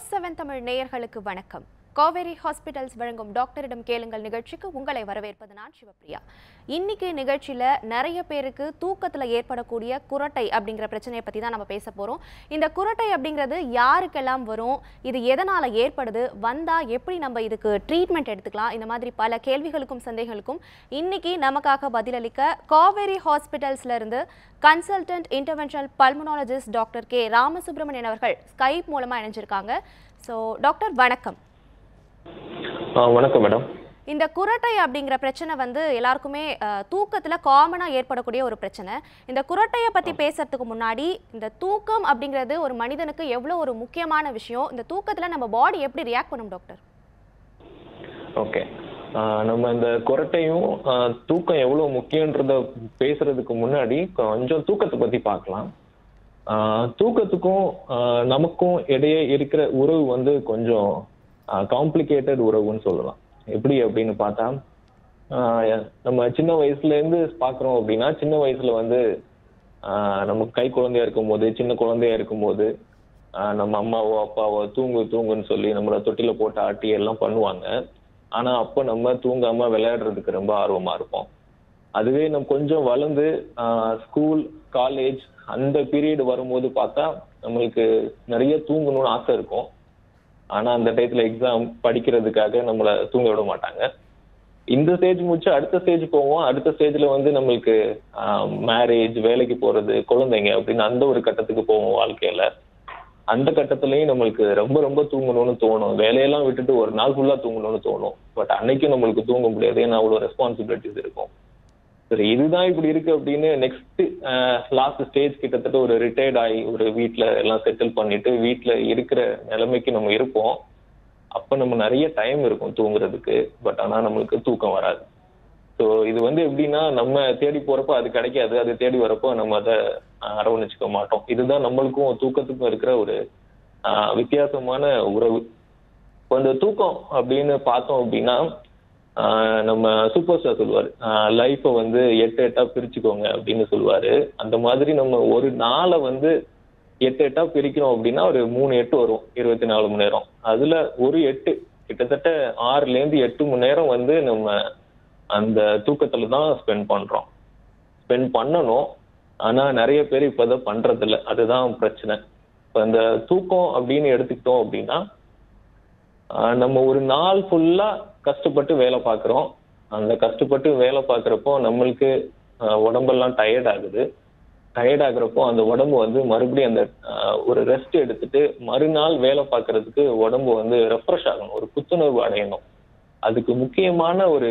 News seven Tamil நேயர்களுக்கு வணக்கம் Kaveri hospitals வழங்கும் டாக்டரிடம் கேளுங்கள் நிகழ்ச்சிக்கு உங்களை வரவேற்பது நான் சிவப்ரியா இன்னைக்கு நிகழ்ச்சியில நிறைய பேருக்கு தூக்கத்துல ஏற்படக்கூடிய குரட்டை அப்படிங்கிற பிரச்சனையை பத்தி தான் நம்ம பேச போறோம் இந்த குரட்டை அப்படிங்கிறது யாருக்கெல்லாம் வரும் இது எதனால ஏற்படுது வந்தா எப்படி நம்ம இதுக்கு ட்ரீட்மெண்ட் எடுத்துக்கலாம் இந்த மாதிரி பல கேள்விகளுக்கும் சந்தேகங்களுக்கும் இன்னைக்கு நமக்காக பதிலளிக்க காவேரி ஹாஸ்பிட்டல்ஸ்ல இருந்து consultant interventional pulmonologist doctor K Ramasubramanian அவர்கள் ஸ்கைப் மூலமா இணைஞ்சிருக்காங்க ஸோ டாக்டர் வணக்கம் ஆ வணக்கம் மேடம் இந்த குரட்டை அப்படிங்கிற பிரச்சனை வந்து எல்லாருக்குமே அஹ், தூக்கத்துல காமனா ஏற்படக்கூடிய ஒரு பிரச்சனை இந்த குரட்டையை பத்தி பேசுறதுக்கு முன்னாடி இந்த தூக்கம் அப்படிங்கிறது ஒரு மனிதனுக்கு எவ்வளவு ஒரு முக்கியமான விஷயம் இந்த தூக்கத்துல நம்ம பாடி எப்படி ரியாக்ட் பண்ணும் டாக்டர் ஓகே நம்ம இந்த குரட்டையும் ஆ, தூக்கம் எவ்வளவு முக்கியன்றத பேசுறதுக்கு முன்னாடி கொஞ்சம் தூக்கத்தை பத்தி பார்க்கலாம் ஆ, தூக்கத்துக்கும் ஆ, நமக்கும் இடையே இருக்கிற உறவு வந்து கொஞ்சம் காம்ப்ளிகேட்டட் உறவுன்னு சொல்லலாம் எப்படி அப்படின்னு பார்த்தா ஆ, நம்ம சின்ன வயசுல இருந்து பாக்குறோம் அப்படின்னா சின்ன வயசுல வந்து ஆ, நமக்கு கை குழந்தையா இருக்கும்போது சின்ன குழந்தையா இருக்கும்போது ஆ, நம்ம அம்மாவோ அப்பாவோ தூங்கு தூங்குன்னு சொல்லி நம்மள தொட்டில போட்டு ஆட்டி எல்லாம் பண்ணுவாங்க ஆனா அப்ப நம்ம தூங்காம விளையாடுறதுக்கு ரொம்ப ஆர்வமா இருப்போம் அதுவே நம்ம கொஞ்சம் வளர்ந்து ஸ்கூல் காலேஜ் அந்த பீரியட் வரும்போது பார்த்தா நம்மளுக்கு நிறைய தூங்கணும்னு ஆசை இருக்கும் ஆனா அந்த டயத்துல எக்ஸாம் படிக்கிறதுக்காக நம்மள தூங்க விட மாட்டாங்க இந்த ஸ்டேஜ் முடிச்சு அடுத்த ஸ்டேஜ் போவோம் அடுத்த ஸ்டேஜ்ல வந்து நம்மளுக்கு மேரேஜ் வேலைக்கு போறது குழந்தைங்க அப்படின்னு அந்த ஒரு கட்டத்துக்கு போவோம் வாழ்க்கையில அந்த கட்டத்துலயும் நம்மளுக்கு ரொம்ப ரொம்ப தூங்கணும்னு தோணும் வேலையெல்லாம் விட்டுட்டு ஒரு நாள் ஃபுல்லா தூங்கணும்னு தோணும் பட் அன்னைக்கும் நம்மளுக்கு தூங்க முடியாது ஏன்னா அவ்வளவு ரெஸ்பான்சிபிலிட்டிஸ் இருக்கும் சரி இதுதான் இப்படி இருக்கு அப்படின்னு நெக்ஸ்ட் லாஸ்ட் ஸ்டேஜ் கிட்டத்தட்ட ஒரு ரிட்டையர்ட் ஆகி ஒரு வீட்ல எல்லாம் செட்டில் பண்ணிட்டு வீட்ல இருக்கிற நிலைமைக்கு நம்ம இருப்போம் அப்ப நம்ம நிறைய டைம் இருக்கும் தூங்குறதுக்கு பட் ஆனா நம்மளுக்கு தூக்கம் வராது ஸோ இது வந்து எப்படின்னா நம்ம தேடி போறப்போ அது கிடைக்காது அது தேடி வரப்போ நம்ம அதை அரவணைச்சுக்க மாட்டோம் இதுதான் நம்மளுக்கும் தூக்கத்துக்கும் இருக்கிற ஒரு ஆஹ், வித்தியாசமான உறவு இப்போ இந்த தூக்கம் அப்படின்னு பார்த்தோம் அப்படின்னா ஆஹ், நம்ம சூப்பர் ஸ்டார் சொல்லுவாரு லைஃப்பை வந்து எட்டு எட்டா பிரிச்சுக்கோங்க அப்படின்னு சொல்லுவாரு அந்த மாதிரி நம்ம ஒரு நாளை வந்து எட்டு எட்டா பிரிக்கிறோம் அப்படின்னா ஒரு மூணு எட்டு வரும் இருபத்தி நாலு மணி நேரம் அதுல ஒரு எட்டு கிட்டத்தட்ட ஆறுல இருந்து எட்டு மணி நேரம் வந்து நம்ம அந்த தூக்கத்துல தான் ஸ்பெண்ட் பண்றோம் ஸ்பெண்ட் பண்ணணும் ஆனா நிறைய பேர் இப்பதான் பண்றது இல்ல அதுதான் பிரச்சனை இப்ப இந்த தூக்கம் அப்படின்னு எடுத்துக்கிட்டோம் அப்படின்னா ஆஹ் நம்ம ஒரு நாள் ஃபுல்லா கஷ்டப்பட்டு வேலை பார்க்குறோம் அந்த கஷ்டப்பட்டு வேலை பார்க்குறப்போ நம்மளுக்கு ஆஹ் உடம்பெல்லாம் டயர்ட் ஆகுது டயர்ட் ஆகுறப்போ அந்த உடம்பு வந்து மறுபடியும் அந்த ஆஹ் ஒரு ரெஸ்ட் எடுத்துட்டு மறுநாள் வேலை பார்க்கறதுக்கு உடம்பு வந்து ரெஃப்ரெஷ் ஆகணும் ஒரு புத்துணர்வு அடையணும் அதுக்கு முக்கியமான ஒரு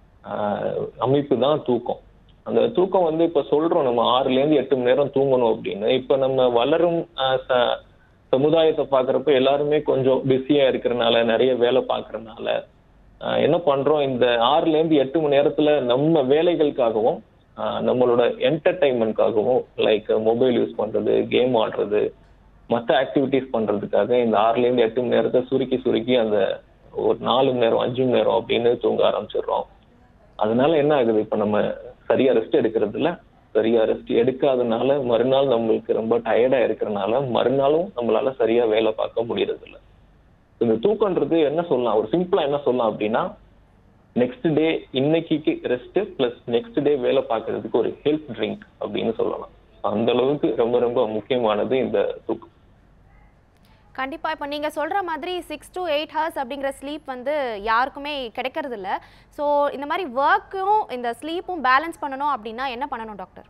ஆஹ் அமைப்பு தான் தூக்கம் அந்த தூக்கம் வந்து இப்ப சொல்றோம் நம்ம ஆறுல இருந்து எட்டு மணி நேரம் தூங்கணும் அப்படின்னு இப்ப நம்ம வளரும் ஆஹ் ச- சமுதாயத்தை பாக்குறப்ப எல்லாருமே கொஞ்சம் பிஸியா இருக்கிறனால நிறைய வேலை பாக்குறதுனால ஆஹ் என்ன பண்றோம் இந்த ஆறுல இருந்து எட்டு மணி நேரத்துல நம்ம வேலைகளுக்காகவும் ஆஹ் நம்மளோட என்டர்டைன்மெண்ட்காகவும் லைக் மொபைல் யூஸ் பண்றது கேம் ஆடுறது மற்ற ஆக்டிவிட்டிஸ் பண்றதுக்காக இந்த ஆறுல இருந்து எட்டு மணி நேரத்தை சுருக்கி சுருக்கி அந்த ஒரு நாலு மணி நேரம் அஞ்சு மணி நேரம் அப்படின்னு தூங்க ஆரம்பிச்சிடுறோம் அதனால என்ன ஆகுது இப்ப நம்ம சரியா ரெஸ்ட் எடுக்கிறது இல்ல சரியா ரெஸ்ட் எடுக்காதனால மறுநாள் நம்மளுக்கு ரொம்ப டயர்டா இருக்கிறனால மறுநாளும் நம்மளால சரியா வேலை பார்க்க முடியறது இல்ல இந்த தூக்கம்ன்றது என்ன சொல்லலாம் ஒரு சிம்பிளா என்ன சொல்லலாம் அப்படின்னா நெக்ஸ்ட் டே இன்னைக்கு ரெஸ்ட் பிளஸ் நெக்ஸ்ட் டே வேலை பார்க்கறதுக்கு ஒரு ஹெல்ப் ட்ரிங்க் அப்படின்னு சொல்லலாம் அந்த அளவுக்கு ரொம்ப ரொம்ப முக்கியமானது இந்த தூக்கம் கண்டிப்பா இப்போ நீங்க சொல்ற மாதிரி சிக்ஸ் to எயிட் ஹவர்ஸ் அப்படிங்கிற ஸ்லீப் வந்து யாருக்குமே கிடைக்கிறது இல்ல ஸோ இந்த மாதிரி ஒர்க்கும் இந்த ஸ்லீப்பும் பேலன்ஸ் பண்ணணும் அப்படின்னா என்ன பண்ணணும் டாக்டர்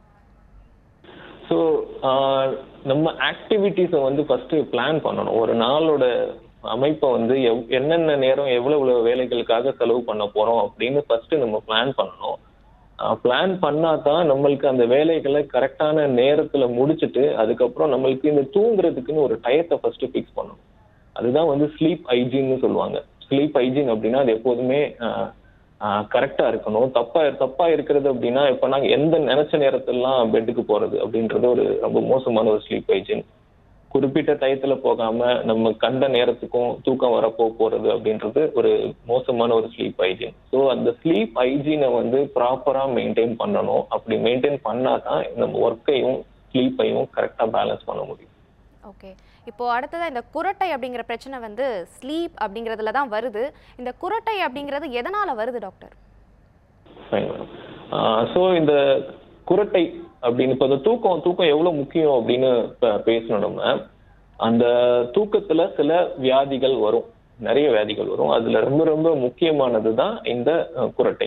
ஸோ நம்ம ஆக்டிவிட்டிஸை வந்து ஃபர்ஸ்ட் பிளான் பண்ணணும் ஒரு நாளோட அமைப்பை வந்து எவ்- என்னென்ன நேரம் எவ்வளவு எவ்வளவு வேலைகளுக்காக செலவு பண்ண போறோம் அப்படின்னு ஃபர்ஸ்ட் நம்ம பிளான் பண்ணணும் பிளான் பண்ணாதான் நம்மளுக்கு அந்த வேலைகளை கரெக்டான நேரத்துல முடிச்சிட்டு அதுக்கப்புறம் நம்மளுக்கு இந்த தூங்குறதுக்குன்னு ஒரு டயத்தை ஃபர்ஸ்ட் ஃபிக்ஸ் பண்ணணும் அதுதான் வந்து ஸ்லீப் ஹைஜீன்னு சொல்லுவாங்க ஸ்லீப் ஹைஜீன் அப்படின்னா அது எப்போதுமே கரெக்டா இருக்கணும் தப்பா தப்பா இருக்கிறது அப்படின்னா இப்ப நாங்க எந்த நினைச்ச நேரத்திலாம் பெட்டுக்கு போறது அப்படின்றது ஒரு ரொம்ப மோசமான ஒரு ஸ்லீப் ஹைஜீன் குறிப்பிட்ட டயத்துல போகாம நம்ம கண்ட நேரத்துக்கும் தூக்கம் வரப்போ போறது அப்படின்றது ஒரு மோசமான ஒரு ஸ்லீப் ஹைஜீன் ஸோ அந்த ஸ்லீப் ஹைஜீனை வந்து ப்ராப்பரா மெயின்டைன் பண்ணணும் அப்படி மெயின்டைன் பண்ணாதான் நம்ம ஒர்க்கையும் ஸ்லீப்பையும் கரெக்டா பேலன்ஸ் பண்ண முடியும் ஓகே இப்போ அடுத்ததா இந்த குரட்டை அப்படிங்கிற பிரச்சனை வந்து ஸ்லீப் அப்படிங்கிறதுல தான் வருது இந்த குரட்டை அப்படிங்கிறது எதனால வருது டாக்டர் ஃபைன் மேடம் ஸோ இந்த குரட்டை அப்படின்னு இப்போ இந்த தூக்கம் தூக்கம் எவ்வளவு முக்கியம் அப்படின்னு ப- பேசணும் நம்ம அந்த தூக்கத்துல சில வியாதிகள் வரும் நிறைய வியாதிகள் வரும் அதுல ரொம்ப ரொம்ப முக்கியமானது தான் இந்த அஹ், குரட்டை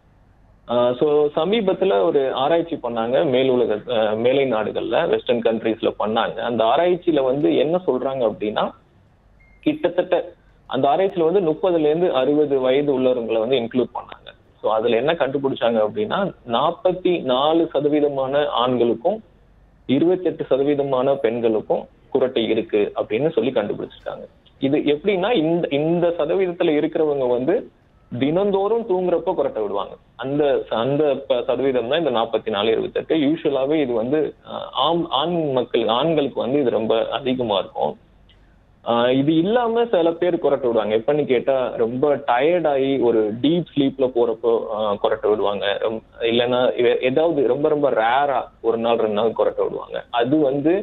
ஸோ சமீபத்துல ஒரு ஆராய்ச்சி பண்ணாங்க மேல் உலக அஹ், மேலை நாடுகள்ல வெஸ்டர்ன் கண்ட்ரீஸ்ல பண்ணாங்க அந்த ஆராய்ச்சியில வந்து என்ன சொல்றாங்க அப்படின்னா கிட்டத்தட்ட அந்த ஆராய்ச்சியில வந்து முப்பதுல இருந்து அறுபது வயது உள்ளவங்களை வந்து இன்க்ளூட் பண்ணாங்க ஸோ அதுல என்ன கண்டுபிடிச்சாங்க அப்படின்னா நாற்பத்தி நாலு சதவீதமான ஆண்களுக்கும் இருபத்தெட்டு சதவீதமான பெண்களுக்கும் குரட்டை இருக்கு அப்படின்னு சொல்லி கண்டுபிடிச்சிருக்காங்க இது எப்படின்னா இந்த இந்த சதவீதத்துல இருக்கிறவங்க வந்து தினந்தோறும் தூங்குறப்போ குரட்டை விடுவாங்க அந்த அந்த ப- சதவீதம் தான் இந்த நாற்பத்தி நாலு இருபத்தெட்டு யூஸ்வலாவே இது வந்து அஹ், ஆம் ஆண் மக்கள் ஆண்களுக்கு வந்து இது ரொம்ப அதிகமா இருக்கும் ஆஹ் இது இல்லாம சில பேர் குரட்டை விடுவாங்க எப்பன்னு கேட்டா ரொம்ப டயர்ட் ஆகி ஒரு டீப் ஸ்லீப்ல போறப்போ ஆஹ் குரட்டை விடுவாங்க ரொம்ப- இல்லைன்னா எ- ஏதாவது ரொம்ப ரொம்ப ரேரா ஒரு நாள் ரெண்டு நாள் குரட்டை விடுவாங்க அது வந்து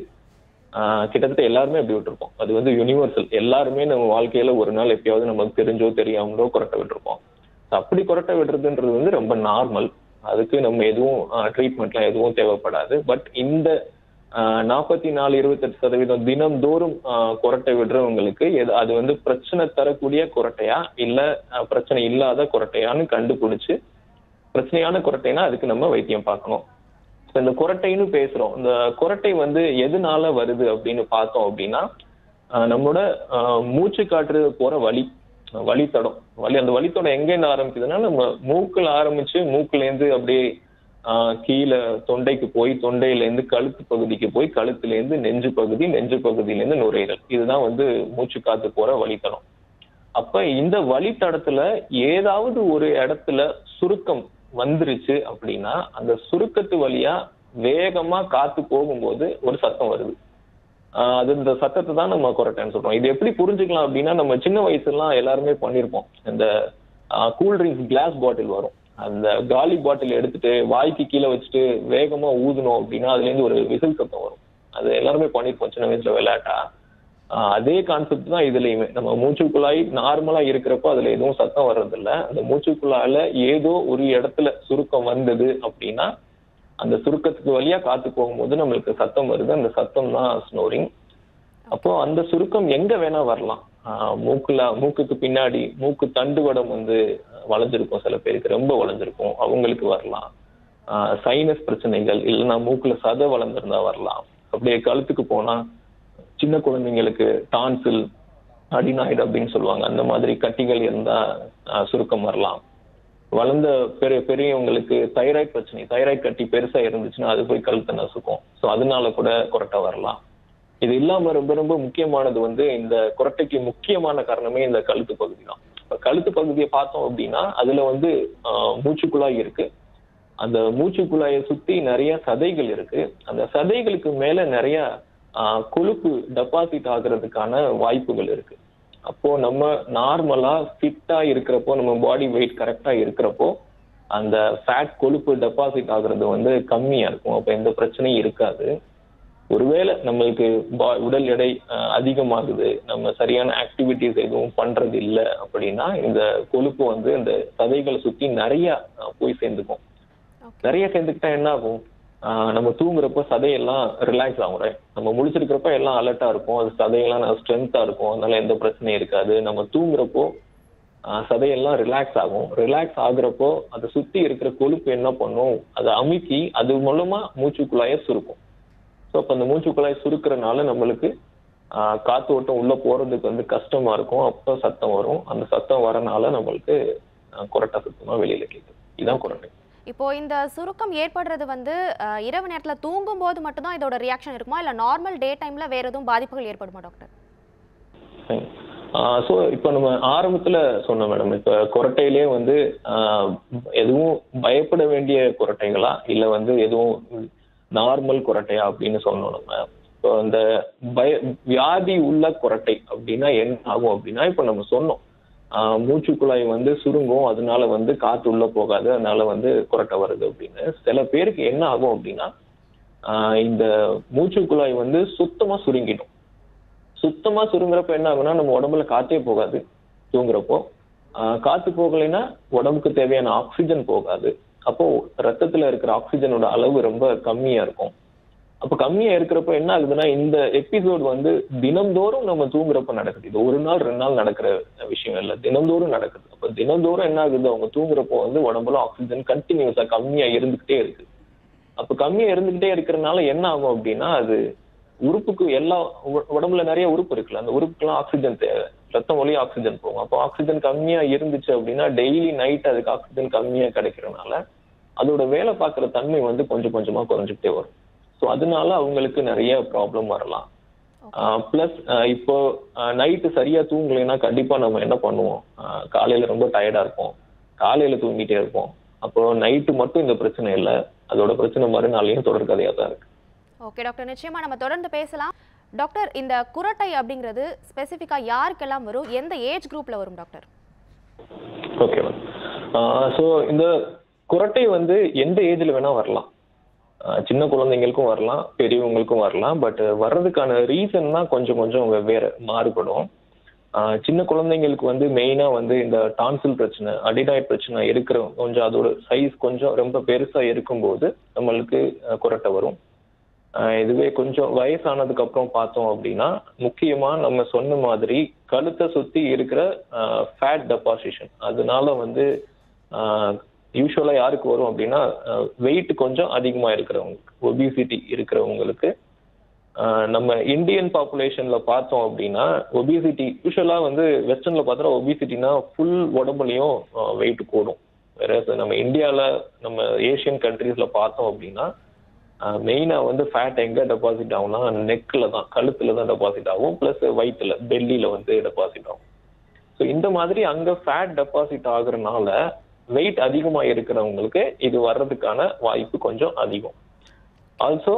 ஆஹ் கிட்டத்தட்ட எல்லாருமே அப்படி விட்டுருப்போம் அது வந்து யூனிவர்சல் எல்லாருமே நம்ம வாழ்க்கையில ஒரு நாள் எப்பயாவது நமக்கு தெரிஞ்சோ தெரியாமலோ குரட்டை விட்டுருப்போம் So அப்படி குரட்டை விடுறதுன்றது வந்து ரொம்ப நார்மல் அதுக்கு நம்ம எதுவும் ட்ரீட்மெண்ட்லாம் எதுவும் தேவைப்படாது பட் இந்த நாற்பத்தி நாலு இருபத்தெட்டு சதவீதம் தினம்தோறும் ஆஹ் குரட்டை விடுறவங்களுக்கு எது- அது வந்து பிரச்சனை தரக்கூடிய குரட்டையா இல்ல ஆஹ் பிரச்சனை இல்லாத குரட்டையான்னு கண்டுபிடிச்சு பிரச்சனையான குரட்டைனா அதுக்கு நம்ம வைத்தியம் பார்க்கணும் இப்ப இந்த குரட்டைன்னு பேசுறோம் இந்த குரட்டை வந்து எதனால வருது அப்படின்னு பார்த்தோம் அப்படின்னா ஆஹ் நம்மளோட ஆஹ் மூச்சு காற்று போற வழி வழித்தடம் வலி அந்த வழித்தடம் எங்க இருந்து ஆரம்பிக்குதுன்னா நம்ம மூக்குல ஆரம்பிச்சு மூக்குல இருந்து அப்படியே ஆஹ் கீழே தொண்டைக்கு போய் தொண்டையில இருந்து கழுத்து பகுதிக்கு போய் கழுத்துல இருந்து நெஞ்சு பகுதி நெஞ்சு பகுதியில இருந்து நுரையீரல் இதுதான் வந்து மூச்சு காத்து போற வழித்தடம் அப்ப இந்த வழித்தடத்துல ஏதாவது ஒரு இடத்துல சுருக்கம் வந்துருச்சு அப்படின்னா அந்த சுருக்கத்து வழியா வேகமா காத்து போகும்போது ஒரு சத்தம் வருது ஆஹ் அது இந்த சத்தத்தை தான் நம்ம குரட்டைன்னு சொல்றோம் இது எப்படி புரிஞ்சுக்கலாம் அப்படின்னா நம்ம சின்ன வயசுலாம் எல்லாருமே பண்ணியிருப்போம் இந்த கூல் ட்ரிங்க்ஸ் கிளாஸ் பாட்டில் வரும் அந்த காலி பாட்டில் எடுத்துட்டு வாய்க்கு கீழே வச்சுட்டு வேகமா ஊதுனோம் அப்படின்னா அதுல இருந்து ஒரு விசில் சத்தம் வரும் அது எல்லாருமே பண்ணியிருப்போம் சின்ன வயசுல விளையாட்டா ஆஹ் அதே கான்செப்ட் தான் இதுலயுமே நம்ம மூச்சுக்குழாய் நார்மலா இருக்கிறப்போ அதுல எதுவும் சத்தம் வர்றதில்ல அந்த மூச்சுக்குழாயில ஏதோ ஒரு இடத்துல சுருக்கம் வந்தது அப்படின்னா அந்த சுருக்கத்துக்கு வழியா காத்து போகும்போது நம்மளுக்கு சத்தம் வருது அந்த சத்தம் தான் ஸ்னோரிங் அப்போ அந்த சுருக்கம் எங்க வேணா வரலாம் ஆஹ் மூக்குல மூக்குக்கு பின்னாடி மூக்கு தண்டுவடம் வந்து வளைஞ்சிருக்கும் சில பேருக்கு ரொம்ப வளைஞ்சிருக்கும் அவங்களுக்கு வரலாம் சைனஸ் பிரச்சனைகள் இல்லைன்னா மூக்குல சதை வளர்ந்திருந்தா வரலாம் அப்படியே கழுத்துக்கு போனா சின்ன குழந்தைங்களுக்கு டான்சில் அடினாய்டு அப்படின்னு சொல்லுவாங்க அந்த மாதிரி கட்டிகள் இருந்தா ஆஹ் சுருக்கம் வரலாம் வளர்ந்த பெரிய பெரியவங்களுக்கு தைராய்டு பிரச்சனை தைராய்டு கட்டி பெருசா இருந்துச்சுன்னா அது போய் கழுத்தை நசுக்கும் ஸோ அதனால கூட குரட்டை வரலாம் இது இல்லாம ரொம்ப ரொம்ப முக்கியமானது வந்து இந்த குரட்டைக்கு முக்கியமான காரணமே இந்த கழுத்து பகுதி தான் இப்ப கழுத்து பகுதியை பார்த்தோம் அப்படின்னா அதுல வந்து ஆஹ் மூச்சுக்குழாய் இருக்கு அந்த மூச்சுக்குழாயை சுத்தி நிறைய சதைகள் இருக்கு அந்த சதைகளுக்கு மேல நிறைய ஆஹ் கொழுப்பு டெபாசிட் ஆகுறதுக்கான வாய்ப்புகள் இருக்கு அப்போ நம்ம நார்மலா ஃபிட்டா இருக்கிறப்போ நம்ம பாடி வெயிட் கரெக்டா இருக்கிறப்போ அந்த ஃபேட் கொழுப்பு டெபாசிட் ஆகுறது வந்து கம்மியா இருக்கும் அப்ப எந்த பிரச்சனையும் இருக்காது ஒருவேளை நம்மளுக்கு பா- உடல் எடை அஹ், அதிகமாகுது நம்ம சரியான ஆக்டிவிட்டிஸ் எதுவும் பண்றது இல்லை அப்படின்னா இந்த கொழுப்பு வந்து இந்த சதைகளை சுத்தி நிறைய அஹ், போய் சேர்ந்துக்கும் ஓகே நிறைய சேர்ந்துக்கிட்டா என்ன ஆகும் ஆஹ் நம்ம தூங்குறப்போ சதையெல்லாம் ரிலாக்ஸ் ஆகும் right? நம்ம முழிச்சிருக்கிறப்ப எல்லாம் அலர்ட்டா இருக்கும் அது சதையெல்லாம் ஸ்ட்ரென்த்தா இருக்கும் அதனால எந்த பிரச்சனையும் இருக்காது நம்ம தூங்குறப்போ ஆஹ் சதையெல்லாம் ரிலாக்ஸ் ஆகும் ரிலாக்ஸ் ஆகுறப்போ அதை சுத்தி இருக்கிற கொழுப்பு என்ன பண்ணும் அதை அமுக்கி அது மூலமா மூச்சுக்குழாய சுருக்கும் ஸோ அப்போ அந்த மூச்சுக்குழாய் சுருக்கிறனால நம்மளுக்கு ஆஹ் காத்து ஓட்டம் உள்ள போறதுக்கு வந்து கஷ்டமா இருக்கும் அப்போ சத்தம் வரும் அந்த சத்தம் வரனால நம்மளுக்கு ஆஹ் குரட்டை சுத்தமா வெளியில கேட்குது இதுதான் குரட்டை இப்போ இந்த சுருக்கம் ஏற்படுறது வந்து அஹ், இரவு நேரத்துல தூங்கும் போது மட்டும்தான் இதோட ரியாக்ஷன் இருக்குமா இல்ல நார்மல் டே டைம்ல வேற எதுவும் பாதிப்புகள் ஏற்படுமா டாக்டர் ஸோ இப்போ நம்ம ஆரம்பத்துல சொன்னோம் மேடம் இப்போ குரட்டையிலே வந்து ஆஹ் எதுவும் பயப்பட வேண்டிய குரட்டைகளா இல்லை வந்து எதுவும் நார்மல் குரட்டையா அப்படின்னு சொன்னோம் நம்ம இப்போ இந்த பய வியாதி உள்ள குரட்டை அப்படின்னா என்ன ஆகும் அப்படின்னா இப்போ நம்ம சொன்னோம் ஆஹ் மூச்சுக்குழாய் வந்து சுருங்கும் அதனால வந்து காத்து உள்ள போகாது அதனால வந்து குரட்டை வருது அப்படின்னு சில பேருக்கு என்ன ஆகும் அப்படின்னா ஆஹ் இந்த மூச்சுக்குழாய் வந்து சுத்தமா சுருங்கிடும் சுத்தமா சுருங்குறப்ப என்ன ஆகும்னா நம்ம உடம்புல காத்தே போகாது தூங்குறப்போ ஆஹ் காத்து போகலைன்னா உடம்புக்கு தேவையான ஆக்சிஜன் போகாது அப்போ ரத்தத்துல இருக்கிற ஆக்சிஜனோட அளவு ரொம்ப கம்மியா இருக்கும் அப்ப கம்மியா இருக்கிறப்ப என்ன ஆகுதுன்னா இந்த எபிசோட் வந்து தினம்தோறும் நம்ம தூங்குறப்ப நடக்குது இது ஒரு நாள் ரெண்டு நாள் நடக்கிற விஷயம் இல்ல தினம்தோறும் நடக்குது அப்ப தினம்தோறும் என்ன ஆகுது அவங்க தூங்குறப்போ வந்து உடம்புல ஆக்சிஜன் கண்டினியூஸா கம்மியா இருந்துகிட்டே இருக்கு அப்ப கம்மியா இருந்துகிட்டே இருக்கிறதுனால என்ன ஆகும் அப்படின்னா அது உறுப்புக்கு எல்லா உ- உடம்புல நிறைய உறுப்பு இருக்குல்ல அந்த உறுப்புக்கெல்லாம் ஆக்சிஜன் தேவை ரத்தம் வழியா ஆக்சிஜன் போகும் அப்போ ஆக்சிஜன் கம்மியா இருந்துச்சு அப்படின்னா டெய்லி நைட் அதுக்கு ஆக்சிஜன் கம்மியா கிடைக்கிறதுனால அதோட வேலை பார்க்குற தன்மை வந்து கொஞ்சம் கொஞ்சமா குறைஞ்சிக்கிட்டே வரும் ஸோ அதனால அவங்களுக்கு நிறைய ப்ராப்ளம் வரலாம் பிளஸ் இப்போ நைட்டு சரியா தூங்கலைன்னா கண்டிப்பா நம்ம என்ன பண்ணுவோம் ஆஹ் காலையில ரொம்ப டயர்டா இருப்போம் காலையில தூங்கிட்டே இருப்போம் அப்போ நைட்டு மட்டும் இந்த பிரச்சனை இல்லை அதோட பிரச்சனை மறுநாளையும் தொடர்கதையா தான் இருக்கு ஓகே டாக்டர் நிச்சயமா நம்ம தொடர்ந்து பேசலாம் டாக்டர் இந்த குரட்டை அப்படிங்கிறது ஸ்பெசிஃபிக்கா யாருக்கெல்லாம் வரும் எந்த ஏஜ் குரூப்ல வரும் டாக்டர் ஓகே மேம் ஸோ இந்த குரட்டை வந்து எந்த ஏஜ்ல வேணா வரலாம் ஆஹ் சின்ன குழந்தைங்களுக்கும் வரலாம் பெரியவங்களுக்கும் வரலாம் பட் வர்றதுக்கான ரீசன் தான் கொஞ்சம் கொஞ்சம் வெவ்வேறு மாறுபடும் ஆஹ் சின்ன குழந்தைங்களுக்கு வந்து மெயினா வந்து இந்த டான்சில் பிரச்சனை அடினாய்ட் பிரச்சனை இருக்கிற கொஞ்சம் அதோட சைஸ் கொஞ்சம் ரொம்ப பெருசா இருக்கும்போது நம்மளுக்கு ஆஹ் குரட்டை வரும் ஆஹ் இதுவே கொஞ்சம் வயசானதுக்கு அப்புறம் பார்த்தோம் அப்படின்னா முக்கியமா நம்ம சொன்ன மாதிரி கழுத்தை சுத்தி இருக்கிற ஃபேட் டெபாசிஷன் அதனால வந்து யூஸ்வலா யாருக்கு வரும் அப்படின்னா வெயிட் கொஞ்சம் அதிகமா இருக்கிறவங்களுக்கு ஒபிசிட்டி இருக்கிறவங்களுக்கு ஆஹ் நம்ம இந்தியன் பாப்புலேஷன்ல பார்த்தோம் அப்படின்னா ஒபிசிட்டி யூஸ்வலா வந்து வெஸ்டர்ன்ல பார்த்தா ஒபிசிட்டினா ஃபுல் உடம்புலயும் வெயிட் கூடும் வேற நம்ம இந்தியால நம்ம ஏஷியன் கண்ட்ரீஸ்ல பார்த்தோம் அப்படின்னா மெயினா வந்து ஃபேட் எங்க டெபாசிட் ஆகும்னா நெக்ல தான் கழுத்துல தான் டெபாசிட் ஆகும் பிளஸ் வயிற்றுல பெல்லியில வந்து டெபாசிட் ஆகும் ஸோ இந்த மாதிரி அங்க ஃபேட் டெபாசிட் ஆகுறதுனால வெயிட் அதிகமா இருக்கிறவங்களுக்கு இது வர்றதுக்கான வாய்ப்பு கொஞ்சம் அதிகம் ஆல்சோ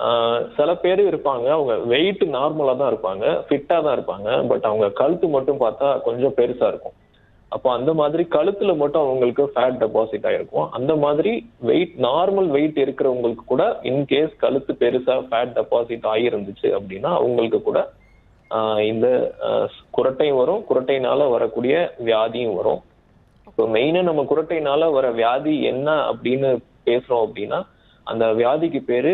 சில பேர் இருப்பாங்க அவங்க வெயிட் நார்மலா தான் இருப்பாங்க ஃபிட்டா தான் இருப்பாங்க பட் அவங்க கழுத்து மட்டும் பார்த்தா கொஞ்சம் பெருசா இருக்கும் அப்போ அந்த மாதிரி கழுத்துல மட்டும் அவங்களுக்கு ஃபேட் டெபாசிட் ஆயிருக்கும் அந்த மாதிரி வெயிட் நார்மல் வெயிட் இருக்கிறவங்களுக்கு கூட இன்கேஸ் கழுத்து பெருசா ஃபேட் டெபாசிட் ஆகியிருந்துச்சு அப்படின்னா அவங்களுக்கு கூட ஆஹ் இந்த ஆஹ் குரட்டையும் வரும் குரட்டையினால வரக்கூடிய வியாதியும் வரும் இப்போ மெயினா நம்ம குரட்டையினால வர வியாதி என்ன அப்படின்னு பேசுறோம் அப்படின்னா அந்த வியாதிக்கு பேரு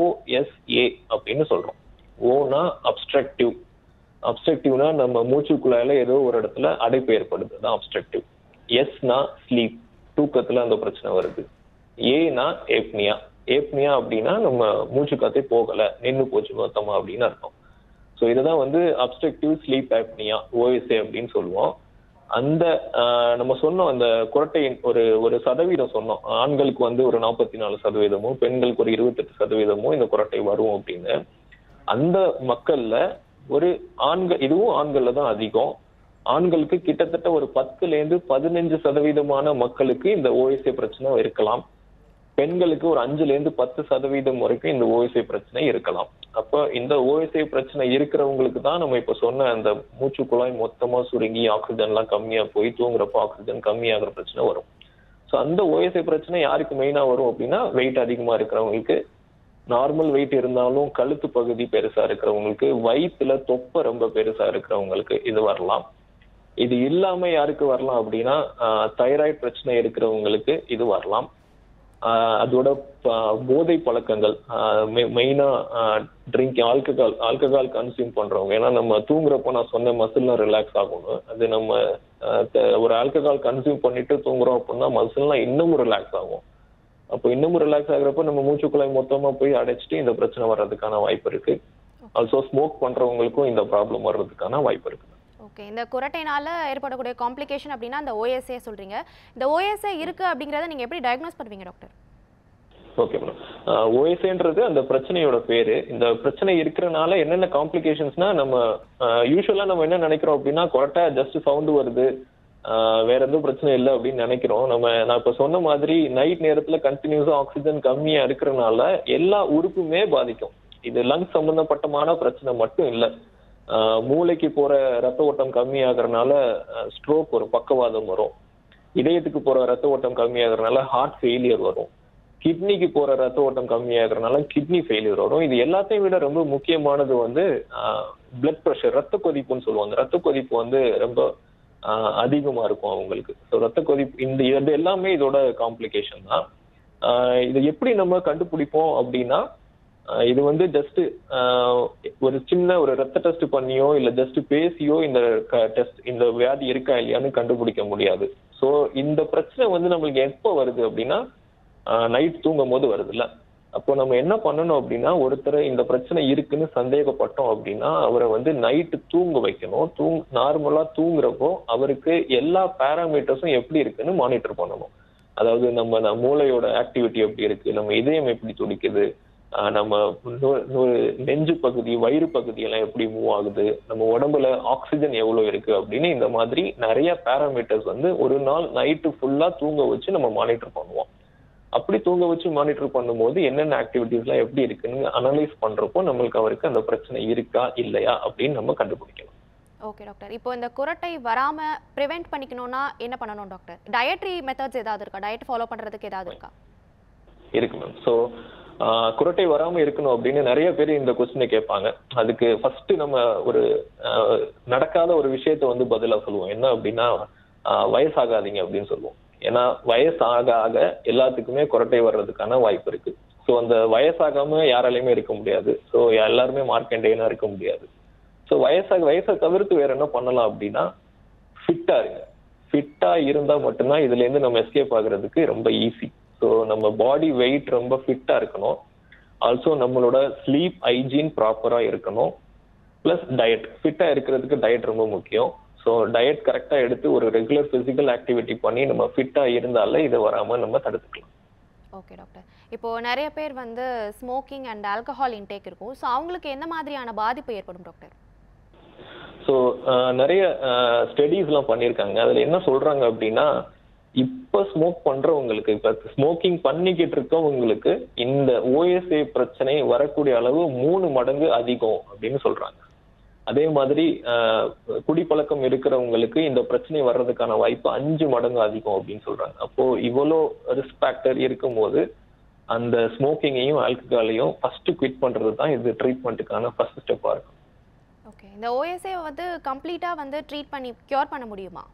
ஓஎஸ்ஏ அப்படின்னு சொல்றோம் ஓனா அப்ஸ்ட்ரக்டிவ் அப்ஸ்ட்ரக்டிவ்னா நம்ம மூச்சுக்குழாயில ஏதோ ஒரு இடத்துல அடைப்பு ஏற்படுது அதான் அப்ஸ்ட்ரக்டிவ் எஸ்னா ஸ்லீப் தூக்கத்துல அந்த பிரச்சனை வருது ஏனா ஏப்னியா ஏப்னியா அப்படின்னா நம்ம மூச்சு காத்தே போகல நின்னு போச்சு மொத்தமா அப்படின்னு அர்த்தம் ஸோ இதுதான் வந்து அப்ஸ்ட்ரக்டிவ் ஸ்லீப் ஆப்னியா ஓஎஸ்ஏ அப்படின்னு சொல்லுவோம் அந்த ஆஹ், நம்ம சொன்னோம் அந்த குரட்டையின் ஒரு ஒரு சதவீதம் சொன்னோம் ஆண்களுக்கு வந்து ஒரு நாற்பத்தி நாலு சதவீதமும் பெண்களுக்கு ஒரு இருபத்தெட்டு சதவீதமும் இந்த குரட்டை வரும் அப்படின்னு அந்த மக்கள்ல ஒரு ஆண்கள் இதுவும் ஆண்கள்ல தான் அதிகம் ஆண்களுக்கு கிட்டத்தட்ட ஒரு பத்துல இருந்து பதினஞ்சு சதவீதமான மக்களுக்கு இந்த ஓஎஸ்ஏ பிரச்சனை இருக்கலாம் பெண்களுக்கு ஒரு அஞ்சுல இருந்து பத்து சதவீதம் வரைக்கும் இந்த ஓஎஸ்ஐ பிரச்சனை இருக்கலாம் அப்ப இந்த ஓஎஸ்ஐ பிரச்சனை இருக்கிறவங்களுக்கு தான் நம்ம இப்ப சொன்ன அந்த மூச்சு குழாய் மொத்தமா சுருங்கி ஆக்சிஜன் எல்லாம் கம்மியா போய் தூங்குறப்போ ஆக்சிஜன் கம்மியாகிற பிரச்சனை வரும் ஸோ அந்த ஓஎஸ்ஐ பிரச்சனை யாருக்கு மெயினா வரும் அப்படின்னா வெயிட் அதிகமா இருக்கிறவங்களுக்கு நார்மல் வெயிட் இருந்தாலும் கழுத்து பகுதி பெருசா இருக்கிறவங்களுக்கு வயிற்றுல தொப்பை ரொம்ப பெருசா இருக்கிறவங்களுக்கு இது வரலாம் இது இல்லாம யாருக்கு வரலாம் அப்படின்னா தைராய்டு பிரச்சனை இருக்கிறவங்களுக்கு இது வரலாம் ஆஹ் அதோட ப- போதை பழக்கங்கள் மெயினா ட்ரிங்க் ஆல்கஹால் ஆல்கஹால் கன்சியூம் பண்றவங்க ஏன்னா நம்ம தூங்குறப்போ நான் சொன்ன மசில்லாம் ரிலாக்ஸ் ஆகணும் அது நம்ம ஆஹ் த- ஒரு ஆல்கஹால் கன்சியூம் பண்ணிட்டு தூங்குறோம் அப்படின்னா மசில்லாம் இன்னமும் ரிலாக்ஸ் ஆகும் அப்போ இன்னமும் ரிலாக்ஸ் ஆகுறப்ப நம்ம மூச்சுக்குழாய் மொத்தமா போய் அடைச்சிட்டு இந்த பிரச்சனை வர்றதுக்கான வாய்ப்பு இருக்கு ஆல்சோ ஸ்மோக் பண்றவங்களுக்கும் இந்த ப்ராப்ளம் வர்றதுக்கான வாய்ப்பு இருக்கு ஓகே இந்த குரட்டைனால ஏற்படக்கூடிய காம்ப்ளிகேஷன் அப்படின்னா அந்த ஓஎஸ்ஏ சொல்றீங்க இந்த ஓஎஸ்ஏ இருக்கு அப்படிங்கறத நீங்க எப்படி டயக்னோஸ் பண்ணுவீங்க டாக்டர் ஓகே மேடம் ஓஎஸ்ஏன்றது அந்த பிரச்சனையோட பேரு இந்த பிரச்சனை இருக்கிறனால என்னென்ன காம்ப்ளிகேஷன்ஸ்னா நம்ம யூஸ்வலா நம்ம என்ன நினைக்கிறோம் அப்படின்னா கொரட்டை ஜஸ்ட் சவுண்ட் வருது ஆஹ் வேற எதுவும் பிரச்சனை இல்லை அப்படின்னு நினைக்கிறோம் நம்ம நான் இப்ப சொன்ன மாதிரி நைட் நேரத்துல கண்டினியூஸா ஆக்சிஜன் கம்மியா இருக்கிறனால எல்லா உறுப்புமே பாதிக்கும் இது லங்ஸ் சம்பந்தப்பட்டமான பிரச்சனை மட்டும் இல்லை ஆஹ் மூளைக்கு போற ரத்த ஓட்டம் கம்மியாகறனால ஸ்ட்ரோக் வரும் பக்கவாதம் வரும் இதயத்துக்கு போற ரத்த ஓட்டம் கம்மியாகறனால ஹார்ட் ஃபெயிலியர் வரும் கிட்னிக்கு போற ரத்த ஓட்டம் கம்மியாகிறதுனால கிட்னி ஃபெயிலியர் வரும் இது எல்லாத்தையும் விட ரொம்ப முக்கியமானது வந்து பிளட் ப்ரெஷர் ரத்த கொதிப்புன்னு சொல்லுவாங்க ரத்த கொதிப்பு வந்து ரொம்ப ஆஹ், அதிகமா இருக்கும் அவங்களுக்கு ஸோ ரத்த கொதிப்பு இந்த இது எல்லாமே இதோட காம்ப்ளிகேஷன் தான் ஆஹ், இதை எப்படி நம்ம கண்டுபிடிப்போம் அப்படின்னா ஆஹ், இது வந்து ஜஸ்ட் ஒரு சின்ன ஒரு ரத்த டெஸ்ட் பண்ணியோ இல்ல ஜஸ்ட் பேசியோ இந்த டெஸ்ட் இந்த வியாதி இருக்கா இல்லையான்னு கண்டுபிடிக்க முடியாது ஸோ இந்த பிரச்சனை வந்து நம்மளுக்கு எப்போ வருது அப்படின்னா நைட் தூங்கும் போது வருது இல்ல அப்போ நம்ம என்ன பண்ணணும் அப்படின்னா ஒருத்தர் இந்த பிரச்சனை இருக்குன்னு சந்தேகப்பட்டோம் அப்படின்னா அவரை வந்து நைட்டு தூங்க வைக்கணும் தூங் நார்மலா தூங்குறப்போ அவருக்கு எல்லா பேராமீட்டர்ஸும் எப்படி இருக்குன்னு மானிட்டர் பண்ணணும் அதாவது நம்ம ந- மூளையோட ஆக்டிவிட்டி எப்படி இருக்கு நம்ம இதயம் எப்படி துடிக்குது ஆஹ் நம்ம நு- நு- நெஞ்சு பகுதி வயிறு பகுதி எல்லாம் எப்படி மூவ் ஆகுது நம்ம உடம்புல ஆக்சிஜன் எவ்வளவு இருக்கு அப்படின்னு இந்த மாதிரி நிறைய பேராமீட்டர்ஸ் வந்து ஒரு நாள் நைட்டு ஃபுல்லா தூங்க வச்சு நம்ம மானிட்டர் பண்ணுவோம் அப்படி தூங்க வச்சு மானிட்டர் பண்ணும்போது என்னென்ன ஆக்டிவிட்டிஸ்லாம் எப்படி இருக்குன்னு அனலைஸ் பண்றப்போ நம்மளுக்கு அவருக்கு அந்த பிரச்சனை இருக்கா இல்லையா அப்படின்னு நம்ம கண்டுபிடிக்கணும் ஓகே டாக்டர் இப்போ இந்த குரட்டை வராம ப்ரிவென்ட் பண்ணிக்கணும்னா என்ன பண்ணணும் டாக்டர் டயட்ரி மெத்தட்ஸ் ஏதாவது இருக்கா டயட் ஃபாலோ பண்றதுக்கு ஏதாவது இருக்கா இருக்கு மேம் ஸோ குரட்டை வராம இருக்கணும் அப்படின்னு நிறைய பேர் இந்த கொஸ்டினை கேட்பாங்க அதுக்கு ஃபர்ஸ்ட் நம்ம ஒரு ஆஹ், நடக்காத ஒரு விஷயத்த வந்து பதிலா சொல்லுவோம் என்ன அப்படின்னா ஆஹ், வயசாகாதீங்க அப்படின்னு சொல்லுவோம் ஏன்னா வயசாக ஆக எல்லாத்துக்குமே குரட்டை வர்றதுக்கான வாய்ப்பு இருக்கு ஸோ அந்த வயசாகாம யாராலையுமே இருக்க முடியாது ஸோ எல்லாருமே மார்க்கெண்டேனா இருக்க முடியாது ஸோ வயசாக வயசை தவிர்த்து வேற என்ன பண்ணலாம் அப்படின்னா ஃபிட்டா இருங்க ஃபிட்டா இருந்தா மட்டும்தான் இதுல இருந்து நம்ம எஸ்கேப் ஆகுறதுக்கு ரொம்ப ஈஸி ஸோ நம்ம பாடி வெயிட் ரொம்ப ஃபிட்டா இருக்கணும் ஆல்சோ நம்மளோட ஸ்லீப் ஹைஜீன் ப்ராப்பரா இருக்கணும் ப்ளஸ் டயட் ஃபிட்டா இருக்கிறதுக்கு டயட் ரொம்ப முக்கியம் ஸோ டயட் கரெக்டா எடுத்து ஒரு ரெகுலர் பிசிக்கல் ஆக்டிவிட்டி பண்ணி நம்ம ஃபிட்டா இருந்தாலே இதை வராம நம்ம தடுத்துக்கலாம் ஓகே டாக்டர் இப்போ நிறைய பேர் வந்து ஸ்மோக்கிங் அண்ட் ஆல்கஹால் இன்டேக் இருக்கும் ஸோ அவங்களுக்கு என்ன மாதிரியான பாதிப்பு ஏற்படும் டாக்டர் ஸோ நிறைய ஸ்டடீஸ்லாம் பண்ணியிருக்காங்க அதுல என்ன சொல்றாங்க அப்படின்னா இப்ப ஸ்மோக் பண்றவங்களுக்கு இப்ப ஸ்மோக்கிங் பண்ணிக்கிட்டு இருக்கவங்களுக்கு இந்த ஓஎஸ்ஏ பிரச்சனை வரக்கூடிய அளவு மூணு மடங்கு அதிகம் அப்படின்னு சொல்றாங்க அதே மாதிரி ஆஹ், குடிப்பழக்கம் இருக்கிறவங்களுக்கு இந்த பிரச்சனை வர்றதுக்கான வாய்ப்பு அஞ்சு மடங்கு அதிகம் அப்படின்னு சொல்றாங்க அப்போ இவ்வளோ ரிஸ்க் ஃபேக்டர் இருக்கும்போது அந்த ஸ்மோக்கிங்கையும் ஆல்கஹாலையும் ஃபர்ஸ்ட் குவிட் பண்றது தான் இது ட்ரீட்மெண்ட்டுக்கான ஃபர்ஸ்ட் ஸ்டெப்பா இருக்கும் ஓகே இந்த ஓஎஸ்ஏ வந்து கம்ப்ளீட்டாக வந்து ட்ரீட் பண்ணி க்யூர் பண்ண முடியுமா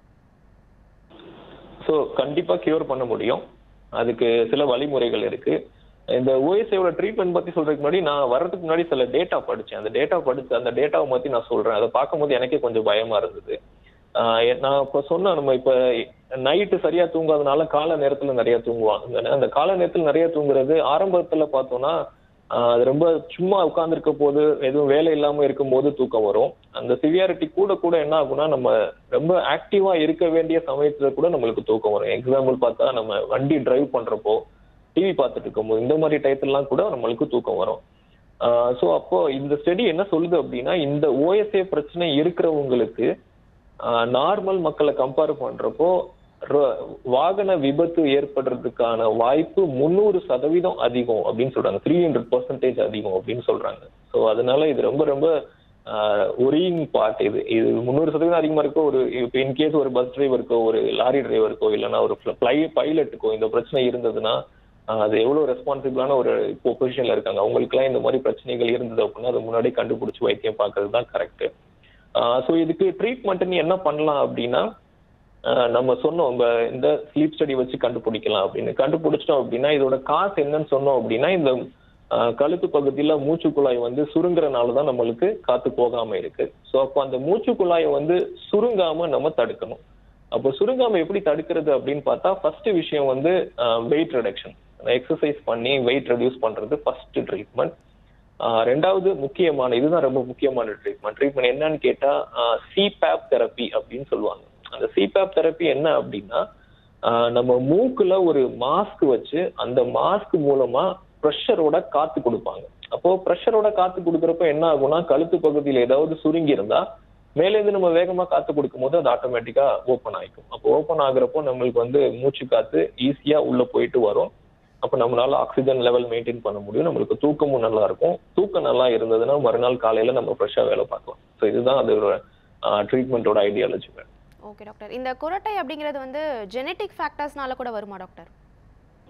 ஸோ கண்டிப்பா கியூர் பண்ண முடியும் அதுக்கு சில வழிமுறைகள் இருக்கு இந்த ஓஎஸ்ஏவோட ட்ரீட்மெண்ட் பத்தி சொல்றதுக்கு முன்னாடி நான் வர்றதுக்கு முன்னாடி சில டேட்டா படிச்சேன் அந்த டேட்டா படிச்சு அந்த டேட்டாவை பத்தி நான் சொல்றேன் அதை பார்க்கும்போது எனக்கே கொஞ்சம் பயமா இருந்தது ஆஹ் எ- நான் இப்ப சொன்ன நம்ம இப்ப நைட்டு சரியா தூங்காதனால கால நேரத்துல நிறைய தூங்குவாங்க அந்த கால நேரத்துல நிறைய தூங்குறது ஆரம்பத்துல பார்த்தோம்னா ஆஹ் அது ரொம்ப சும்மா உட்கார்ந்திருக்க போது எதுவும் வேலை இல்லாம இருக்கும்போது தூக்கம் வரும் அந்த சிவியாரிட்டி கூட கூட என்ன ஆகும்னா நம்ம ரொம்ப ஆக்டிவா இருக்க வேண்டிய சமயத்துல கூட நம்மளுக்கு தூக்கம் வரும் எக்ஸாம்பிள் பார்த்தா நம்ம வண்டி டிரைவ் பண்றப்போ டிவி பார்த்துட்டு இருக்கும்போது இந்த மாதிரி டயத்துலலாம் கூட நம்மளுக்கு தூக்கம் வரும் ஸோ அப்போ இந்த ஸ்டடி என்ன சொல்லுது அப்படின்னா இந்த ஓஎஸ்ஏ பிரச்சனை இருக்கிறவங்களுக்கு நார்மல் மக்களை கம்பேர் பண்றப்போ ர- வாகன விபத்து ஏற்படுறதுக்கான வாய்ப்பு முந்நூறு சதவீதம் அதிகம் அப்படின்னு சொல்றாங்க த்ரீ ஹண்ட்ரட் பர்சன்டேஜ் அதிகம் அப்படின்னு சொல்றாங்க ஸோ அதனால இது ரொம்ப ரொம்ப ஒரியிங் பார்ட் இது இது முந்நூறு சதவீதம் அதிகமா இருக்கோ ஒரு இப்போ இன்கேஸ் ஒரு பஸ் டிரைவருக்கோ ஒரு லாரி டிரைவருக்கோ இல்லைன்னா ஒரு ஃப்ளை பைலட்டுக்கோ இந்த பிரச்சனை இருந்ததுன்னா ஆஹ் அது எவ்வளவு ரெஸ்பான்சிபிளான ஒரு இப்போ பொசிஷன்ல இருக்காங்க அவங்களுக்குலாம் இந்த மாதிரி பிரச்சனைகள் இருந்தது அப்படின்னா அதை முன்னாடி கண்டுபிடிச்சு வைத்தியம் பார்க்கறது தான் கரெக்ட் ஸோ இதுக்கு ட்ரீட்மெண்ட்னு என்ன பண்ணலாம் அப்படின்னா ஆஹ் நம்ம சொன்னோம் இந்த இந்த ஸ்லீப் ஸ்டடி வச்சு கண்டுபிடிக்கலாம் அப்படின்னு கண்டுபிடிச்சிட்டோம் அப்படின்னா இதோட காசு என்னன்னு சொன்னோம் அப்படின்னா இந்த ஆஹ் கழுத்து பகுதியில மூச்சு குழாய் வந்து சுருங்குறனால தான் நம்மளுக்கு காத்து போகாம இருக்கு ஸோ அப்போ அந்த மூச்சு குழாயை வந்து சுருங்காம நம்ம தடுக்கணும் அப்போ சுருங்காம எப்படி தடுக்கிறது அப்படின்னு பார்த்தா ஃபர்ஸ்ட் விஷயம் வந்து வெயிட் ரிடக்ஷன் எக்ஸசைஸ் பண்ணி வெயிட் ரெடியூஸ் பண்றது ஃபர்ஸ்ட் ட்ரீட்மெண்ட் ரெண்டாவது முக்கியமான இதுதான் ரொம்ப முக்கியமான ட்ரீட்மெண்ட் ட்ரீட்மெண்ட் என்னன்னு கேட்டா சிபேப் தெரப்பி அப்படின்னு சொல்லுவாங்க அந்த சிபேப் தெரப்பி என்ன அப்படின்னா ஆஹ் நம்ம மூக்குல ஒரு மாஸ்க் வச்சு அந்த மாஸ்க் மூலமா ப்ரெஷரோட காத்து கொடுப்பாங்க அப்போ ப்ரெஷரோட காத்து கொடுக்கறப்ப என்ன ஆகும்னா கழுத்து பகுதியில ஏதாவது சுருங்கி இருந்தா மேலேருந்து நம்ம வேகமா காத்து கொடுக்கும் போது அது ஆட்டோமேட்டிக்கா ஓப்பன் ஆயிக்கும் அப்போ ஓப்பன் ஆகுறப்போ நம்மளுக்கு வந்து மூச்சு காத்து ஈஸியா உள்ள போயிட்டு வரும் அப்போ நம்மளால ஆக்சிஜன் லெவல் மெயின்டைன் பண்ண முடியும் நம்மளுக்கு தூக்கமும் நல்லா இருக்கும் தூக்கம் நல்லா இருந்ததுன்னா மறுநாள் காலையில நம்ம ஃப்ரெஷ்ஷா வேலை பார்க்கலாம் ஸோ இதுதான் அதோட ட்ரீட்மெண்ட்டோட ஐடியாலஜி ஓகே டாக்டர் இந்த குரட்டை அப்படிங்கிறது வந்து ஜெனட்டிக் ஃபேக்டர்ஸ்னால கூட வருமா டாக்டர்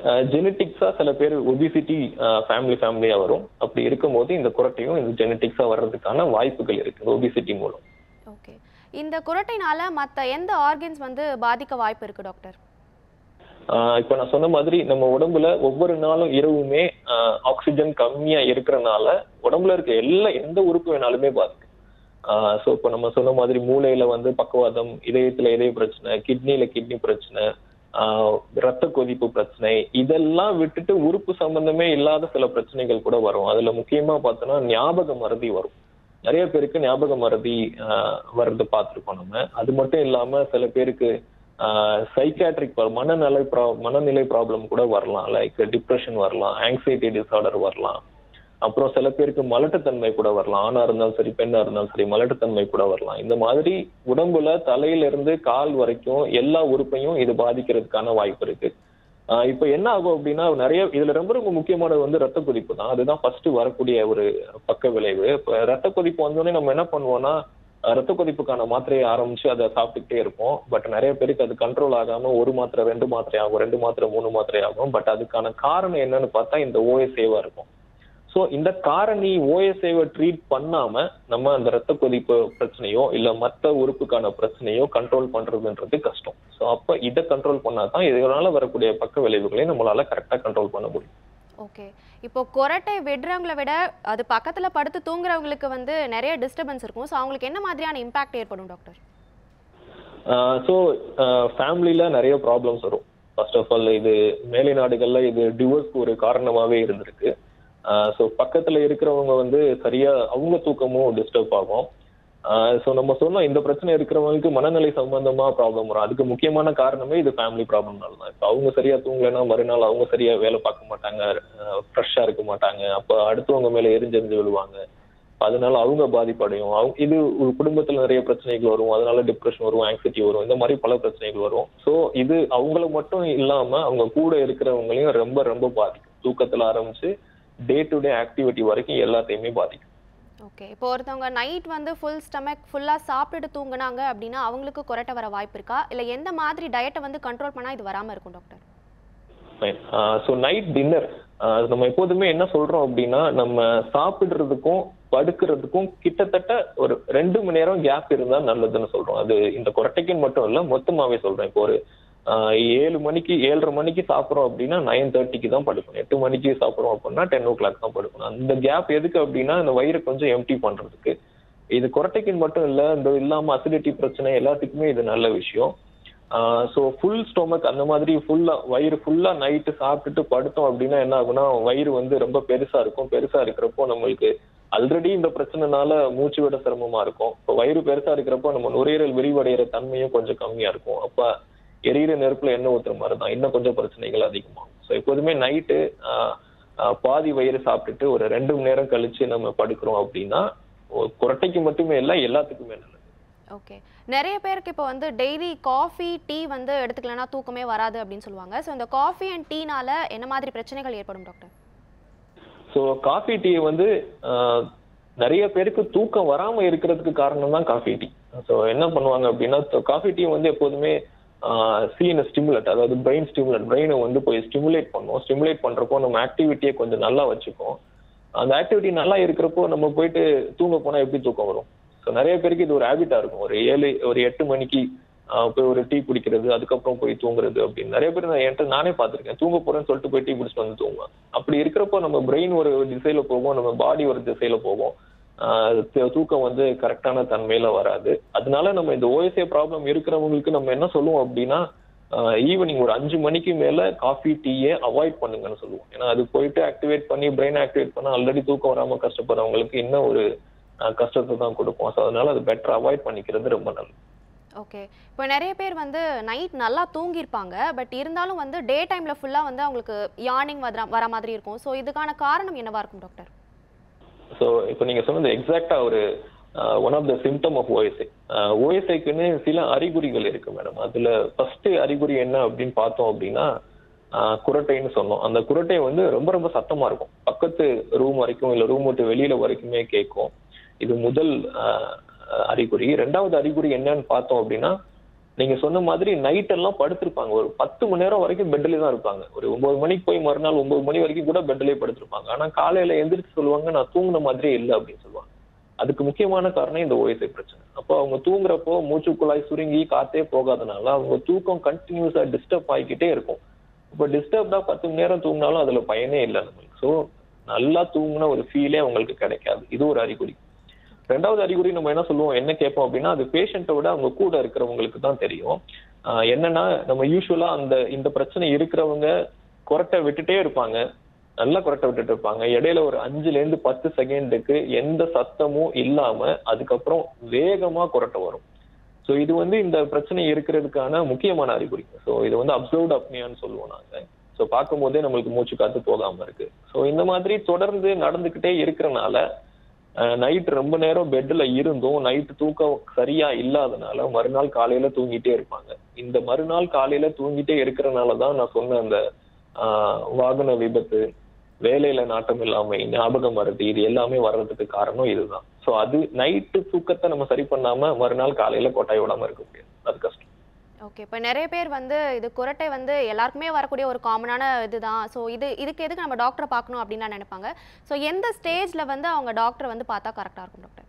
ஜெனட்டிக்ஸா சில பேர் ஒபிசிட்டி ஃபேமிலி ஃபேமிலியா வரும் அப்படி இருக்கும்போது இந்த குரட்டையும் இந்த ஜெனட்டிக்ஸா வர்றதுக்கான வாய்ப்புகள் இருக்கு இந்த ஒபிசிட்டி மூலம் ஓகே இந்த குரட்டைனால மற்ற எந்த ஆர்கன்ஸ் வந்து பாதிக்க வாய்ப்பு இருக்கு டாக்டர் ஆஹ் இப்ப நான் சொன்ன மாதிரி நம்ம உடம்புல ஒவ்வொரு நாளும் இரவுமே ஆக்சிஜன் கம்மியா இருக்கிறனால உடம்புல இருக்க எல்லா எந்த உறுப்பு வேணாலுமே பாதிக்கும் ஸோ இப்போ நம்ம சொன்ன மாதிரி மூளையில வந்து பக்கவாதம் இதயத்துல இதய பிரச்சனை கிட்னில கிட்னி பிரச்சனை ஆஹ் ரத்த கொதிப்பு பிரச்சனை இதெல்லாம் விட்டுட்டு உறுப்பு சம்பந்தமே இல்லாத சில பிரச்சனைகள் கூட வரும் அதுல முக்கியமா பார்த்தோம்னா ஞாபக மறதி வரும் நிறைய பேருக்கு ஞாபக மறதி ஆஹ் வர்றது பார்த்திருக்கோம் நம்ம அது மட்டும் இல்லாம சில பேருக்கு சைக்காட்ரிக் மனநிலை ப்ரா மனநிலை ப்ராப்ளம் கூட வரலாம் லைக் டிப்ரெஷன் வரலாம் ஆங்ஸைட்டி டிசார்டர் வரலாம் அப்புறம் சில பேருக்கு மலட்டுத்தன்மை கூட வரலாம் ஆணா இருந்தாலும் சரி பெண்ணா இருந்தாலும் சரி மலட்டுத்தன்மை கூட வரலாம் இந்த மாதிரி உடம்புல தலையில இருந்து கால் வரைக்கும் எல்லா உறுப்பையும் இது பாதிக்கிறதுக்கான வாய்ப்பு இருக்கு ஆஹ் இப்ப என்ன ஆகும் அப்படின்னா நிறைய இதுல ரொம்ப ரொம்ப முக்கியமானது வந்து ரத்த கொதிப்பு தான் அதுதான் ஃபர்ஸ்ட் வரக்கூடிய ஒரு பக்க விளைவு இப்ப ரத்த கொதிப்பு வந்தோடனே நம்ம என்ன பண்ணுவோம்னா அஹ் ரத்த கொதிப்புக்கான மாத்திரையை ஆரம்பிச்சு அதை சாப்பிட்டுக்கிட்டே இருப்போம் பட் நிறைய பேருக்கு அது கண்ட்ரோல் ஆகாம ஒரு மாத்திரை ரெண்டு மாத்திரை ஆகும் ரெண்டு மாத்திரை மூணு மாத்திரை ஆகும் பட் அதுக்கான காரணம் என்னன்னு பார்த்தா இந்த ஓஎஸ்ஏவா இருக்கும் சோ இந்த காரணி ஓஎஸ்ஏவை ட்ரீட் பண்ணாம நம்ம அந்த ரத்த கொதிப்பு பிரச்சனையோ இல்ல மத்த உறுப்புக்கான பிரச்சனையோ கண்ட்ரோல் பண்றதுன்றது கஷ்டம் சோ அப்ப இதை கண்ட்ரோல் பண்ணாதான் இதனால வரக்கூடிய பக்க விளைவுகளை நம்மளால கரெக்டா கண்ட்ரோல் பண்ண முடியும் ஓகே இப்போ கொரட்டை விடுறவங்களை விட அது பக்கத்துல படுத்து தூங்குறவங்களுக்கு வந்து நிறைய டிஸ்டர்பன்ஸ் இருக்கும் ஸோ அவங்களுக்கு என்ன மாதிரியான இம்பாக்ட் ஏற்படும் டாக்டர் ஸோ ஃபேமிலியில நிறைய ப்ராப்ளம்ஸ் வரும் ஃபர்ஸ்ட் ஆஃப் ஆல் இது மேலை நாடுகள்ல இது டிவோர்ஸ்க்கு ஒரு காரணமாவே இருந்திருக்கு ஸோ பக்கத்துல இருக்கிறவங்க வந்து சரியா அவங்க தூக்கமும் டிஸ்டர்ப் ஆகும் ஸோ நம்ம சொன்னோம் இந்த பிரச்சனை இருக்கிறவங்களுக்கு மனநிலை சம்பந்தமா ப்ராப்ளம் வரும் அதுக்கு முக்கியமான காரணமே இது ஃபேமிலி ப்ராப்ளம்னால தான் இப்போ அவங்க சரியா தூங்கலைன்னா மறுநாள் அவங்க சரியா வேலை பார்க்க மாட்டாங்க ஃப்ரெஷ்ஷா இருக்க மாட்டாங்க அப்போ அடுத்தவங்க மேல எரிஞ்செறிஞ்சு விழுவாங்க அதனால அவங்க பாதிப்படையும் அவங்க இது ஒரு குடும்பத்துல நிறைய பிரச்சனைகள் வரும் அதனால டிப்ரெஷன் வரும் ஆங்ஸைட்டி வரும் இந்த மாதிரி பல பிரச்சனைகள் வரும் ஸோ இது அவங்கள மட்டும் இல்லாம அவங்க கூட இருக்கிறவங்களையும் ரொம்ப ரொம்ப பாதிக்கும் தூக்கத்துல ஆரம்பிச்சு டே டு டே ஆக்டிவிட்டி வரைக்கும் எல்லாத்தையுமே பாதிக்கும் ஓகே இப்போ ஒருத்தவங்க நைட் வந்து ஃபுல் ஸ்டமக் ஃபுல்லாக சாப்பிட்டுட்டு தூங்குனாங்க அப்படின்னா அவங்களுக்கு கொரட்டை வர வாய்ப்பு இருக்கா இல்லை எந்த மாதிரி டயட்டை வந்து கண்ட்ரோல் பண்ணால் இது வராமல் இருக்கும் டாக்டர் ஸோ நைட் டின்னர் நம்ம எப்போதுமே என்ன சொல்றோம் அப்படின்னா நம்ம சாப்பிடுறதுக்கும் படுக்கிறதுக்கும் கிட்டத்தட்ட ஒரு ரெண்டு மணி நேரம் கேப் இருந்தா நல்லதுன்னு சொல்றோம் அது இந்த கொரட்டைக்குன்னு மட்டும் இல்ல மொத்தமாவே சொல்றேன் இப்போ ஒரு ஆஹ் ஏழு மணிக்கு ஏழரை மணிக்கு சாப்பிட்றோம் அப்படின்னா நைன் தேர்ட்டிக்கு தான் படுக்கணும் எட்டு மணிக்கு சாப்பிட்றோம் அப்படின்னா டென் ஓ கிளாக் தான் படுக்கணும் அந்த கேப் எதுக்கு அப்படின்னா இந்த வயிறு கொஞ்சம் எம்டி பண்றதுக்கு இது கொரட்டைக்குன்னு மட்டும் இல்ல இந்த இல்லாம அசிடிட்டி பிரச்சனை எல்லாத்துக்குமே இது நல்ல விஷயம் ஸோ ஃபுல் ஸ்டொமக் அந்த மாதிரி ஃபுல்லா வயிறு ஃபுல்லா நைட்டு சாப்பிட்டுட்டு படுத்தோம் அப்படின்னா என்ன ஆகும்னா வயிறு வந்து ரொம்ப பெருசா இருக்கும் பெருசா இருக்கிறப்போ நம்மளுக்கு ஆல்ரெடி இந்த பிரச்சனைனால மூச்சு விட சிரமமா இருக்கும் இப்போ வயிறு பெருசா இருக்கிறப்போ நம்ம நுரையீரல் விரிவடைகிற தன்மையும் கொஞ்சம் கம்மியா இருக்கும் அப்ப எரியிற நெருப்புல எண்ணெய் ஊத்துற மாதிரி தான் இன்னும் கொஞ்சம் பிரச்சனைகள் அதிகமாகும் ஸோ எப்போதுமே நைட்டு பாதி வயிறு சாப்பிட்டுட்டு ஒரு ரெண்டு மணி நேரம் கழிச்சு நம்ம படுக்கிறோம் அப்படின்னா குரட்டைக்கு மட்டுமே இல்லை எல்லாத்துக்குமே நல்லது ஓகே நிறைய பேருக்கு இப்போ வந்து டெய்லி காஃபி டீ வந்து எடுத்துக்கலனா தூக்கமே வராது அப்படின்னு சொல்லுவாங்க ஸோ இந்த காஃபி அண்ட் டீனால என்ன மாதிரி பிரச்சனைகள் ஏற்படும் டாக்டர் ஸோ காஃபி டீ வந்து ஆஹ், நிறைய பேருக்கு தூக்கம் வராம இருக்கிறதுக்கு காரணம் தான் காஃபி டீ ஸோ என்ன பண்ணுவாங்க அப்படின்னா காஃபி டீ வந்து எப்போதுமே சீன ஸ்டிமுலேட் அதாவது பிரெயின் ஸ்டிமுலேட் பிரெயினை வந்து போய் ஸ்டிமுலேட் பண்ணும் ஸ்டிமுலேட் பண்றப்போ நம்ம ஆக்டிவிட்டியை கொஞ்சம் நல்லா வச்சுக்கும் அந்த ஆக்டிவிட்டி நல்லா இருக்கிறப்போ நம்ம போயிட்டு தூங்க போனா எப்படி தூக்கம் வரும் ஸோ நிறைய பேருக்கு இது ஒரு ஹேபிட்டா இருக்கும் ஒரு ஏழு ஒரு எட்டு மணிக்கு ஆஹ், போய் ஒரு டீ குடிக்கிறது அதுக்கப்புறம் போய் தூங்குறது அப்படின்னு நிறைய பேர் நான் என்கிட்ட நானே பார்த்திருக்கேன் தூங்க போறேன்னு சொல்லிட்டு போய் டீ குடிச்சிட்டு வந்து தூங்குவேன் அப்படி இருக்கிறப்போ நம்ம பிரெயின் ஒரு திசையில போகும் நம்ம பாடி ஒரு திசையில போகும் ஆஹ் தூ- தூக்கம் வந்து கரெக்டான தன்மையில வராது அதனால நம்ம இந்த ஓஎஸ்ஏ ப்ராப்ளம் இருக்கிறவங்களுக்கு நம்ம என்ன சொல்லுவோம் அப்படின்னா ஈவினிங் ஒரு அஞ்சு மணிக்கு மேல காஃபி டீயே அவாய்ட் பண்ணுங்கன்னு சொல்லுவோம் ஏன்னா அது போயிட்டு ஆக்டிவேட் பண்ணி பிரெயின் ஆக்டிவேட் பண்ணா ஆல்ரெடி தூக்கம் வராம கஷ்டப்படுறவங்களுக்கு இன்னும் ஒரு ஆஹ் கஷ்டத்தை தான் கொடுக்கும் ஸோ அதனால அது பெட்டர் அவாய்ட் பண்ணிக்கிறது ரொம்ப நல்லது ஓகே இப்போ நிறைய பேர் வந்து நைட் நல்லா தூங்கியிருப்பாங்க பட் இருந்தாலும் வந்து டே டைமில் ஃபுல்லாக வந்து அவங்களுக்கு யார்னிங் வர வர மாதிரி இருக்கும் ஸோ இதுக்கான காரணம் என்னவா இருக்கும் டாக்டர் ஸோ இப்போ நீங்க சொன்னது எக்ஸாக்டா ஒரு one of the symptom of OSI ஓஎஸ்ஐக்குன்னு சில அறிகுறிகள் இருக்கு மேடம் அதுல ஃபர்ஸ்ட் அறிகுறி என்ன அப்படின்னு பார்த்தோம் அப்படின்னா ஆஹ் குரட்டைன்னு சொன்னோம் அந்த குரட்டை வந்து ரொம்ப ரொம்ப சத்தமா இருக்கும் பக்கத்து ரூம் வரைக்கும் இல்ல ரூம் விட்டு வெளியில வரைக்குமே கேட்கும் இது முதல் ஆஹ், அறிகுறி ரெண்டாவது அறிகுறி என்னன்னு பார்த்தோம் அப்படின்னா நீங்க சொன்ன மாதிரி நைட் எல்லாம் படுத்திருப்பாங்க ஒரு பத்து மணி நேரம் வரைக்கும் பெட்ல தான் இருப்பாங்க ஒரு ஒன்பது மணிக்கு போய் மறுநாள் ஒன்பது மணி வரைக்கும் கூட பெட்லயே படுத்திருப்பாங்க ஆனா காலையில எந்திரிச்சு சொல்லுவாங்க நான் தூங்கின மாதிரியே இல்லை அப்படின்னு சொல்லுவாங்க அதுக்கு முக்கியமான காரணம் இந்த ஓஎஸ்ஐ பிரச்சனை அப்போ அவங்க தூங்குறப்போ மூச்சு குழாய் சுருங்கி காத்தே போகாதனால அவங்க தூக்கம் கண்டினியூஸா டிஸ்டர்ப் ஆகிக்கிட்டே இருக்கும் இப்போ டிஸ்டர்ப்டா பத்து மணி நேரம் தூங்கினாலும் அதுல பயனே இல்லை நம்மளுக்கு ஸோ நல்லா தூங்கின ஒரு ஃபீலே அவங்களுக்கு கிடைக்காது இது ஒரு அறிகுறி ரெண்டாவது அறிகுறி நம்ம என்ன சொல்லுவோம் என்ன கேட்போம் அப்படின்னா அது பேஷண்ட்டை விட அவங்க கூட இருக்கிறவங்களுக்கு தான் தெரியும் ஆஹ் என்னன்னா நம்ம யூஸ்வலா அந்த இந்த பிரச்சனை இருக்கிறவங்க குரட்டை விட்டுட்டே இருப்பாங்க நல்லா குரட்டை விட்டுட்டு இருப்பாங்க இடையில ஒரு அஞ்சுல இருந்து பத்து செகண்டுக்கு எந்த சத்தமும் இல்லாம அதுக்கப்புறம் வேகமா குரட்டை வரும் ஸோ இது வந்து இந்த பிரச்சனை இருக்கிறதுக்கான முக்கியமான அறிகுறி ஸோ இது வந்து அப்சர்வ்ட் அப்னியான்னு சொல்லுவோம் நாங்க ஸோ பார்க்கும்போதே நம்மளுக்கு மூச்சு காத்து போகாம இருக்கு ஸோ இந்த மாதிரி தொடர்ந்து நடந்துகிட்டே இருக்கிறனால நைட் ரொம்ப நேரம் பெட்ல இருந்தும் நைட் தூக்கம் சரியா இல்லாதனால மறுநாள் காலையில தூங்கிட்டே இருப்பாங்க இந்த மறுநாள் காலையில தூங்கிட்டே இருக்கிறனால தான் நான் சொன்ன அந்த ஆஹ், வாகன விபத்து வேலையில நாட்டம் இல்லாமை ஞாபகம் மறதி இது எல்லாமே வர்றதுக்கு காரணம் இதுதான் ஸோ அது நைட்டு தூக்கத்தை நம்ம சரி பண்ணாம மறுநாள் காலையில கொட்டாய் விடாம இருக்க முடியாது அது கஷ்டம் ஓகே இப்போ நிறைய பேர் வந்து இது குரட்டை வந்து எல்லாருக்குமே வரக்கூடிய ஒரு காமனான இதுதான் ஸோ இது இதுக்கு எதுக்கு நம்ம டாக்டரை பார்க்கணும் அப்படின்னு நான் நினைப்பாங்க ஸோ எந்த ஸ்டேஜில் வந்து அவங்க டாக்டரை வந்து பார்த்தா கரெக்டாக இருக்கும் டாக்டர்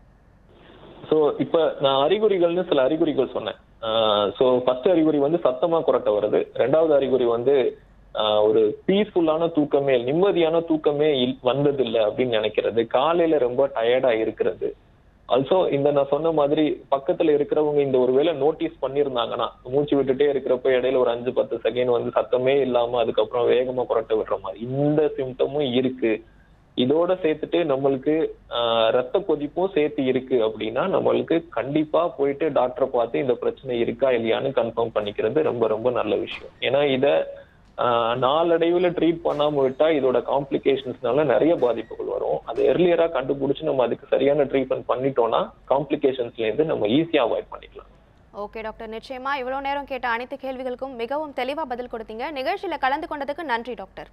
ஸோ இப்போ நான் அறிகுறிகள்னு சில அறிகுறிகள் சொன்னேன் ஸோ ஃபர்ஸ்ட் அறிகுறி வந்து சத்தமா குரட்டை வருது ரெண்டாவது அறிகுறி வந்து ஆஹ் ஒரு பீஸ்ஃபுல்லான தூக்கமே நிம்மதியான தூக்கமே இல்- வந்ததில்லை அப்படின்னு நினைக்கிறது காலையில ரொம்ப டயர்டா இருக்கிறது ஆல்சோ இந்த நான் சொன்ன மாதிரி பக்கத்துல இருக்கிறவங்க இந்த ஒரு வேளை நோட்டீஸ் பண்ணியிருந்தாங்கன்னா மூச்சு விட்டுட்டே இருக்கிறப்ப இடையில ஒரு அஞ்சு பத்து செகண்ட் வந்து சத்தமே இல்லாம அதுக்கப்புறம் வேகமா குரட்டை விடுற மாதிரி இந்த சிம்டமும் இருக்கு இதோட சேர்த்துட்டு நம்மளுக்கு ஆஹ், ரத்த கொதிப்பும் சேர்த்து இருக்கு அப்படின்னா நம்மளுக்கு கண்டிப்பா போயிட்டு டாக்டரை பார்த்து இந்த பிரச்சனை இருக்கா இல்லையான்னு கன்ஃபார்ம் பண்ணிக்கிறது ரொம்ப ரொம்ப நல்ல விஷயம் ஏன்னா இத ஆஹ், நாளடைவுல ட்ரீட் பண்ணாம விட்டா இதோட காம்ப்ளிகேஷன்ஸ்னால நிறைய பாதிப்புகள் வரும் அது எர்லியரா கண்டுபிடிச்சு நம்ம அதுக்கு சரியான ட்ரீட்மெண்ட் பண்ணிட்டோம்னா காம்ப்ளிகேஷன்ஸ்ல இருந்து நம்ம ஈஸியா அவாய்ட் பண்ணிக்கலாம் ஓகே டாக்டர் நிச்சயமா இவ்வளோ நேரம் கேட்ட அனைத்து கேள்விகளுக்கும் மிகவும் தெளிவாக பதில் கொடுத்தீங்க நிகழ்ச்சியில் கலந்து கொண்டதுக்கு நன்றி டாக்டர்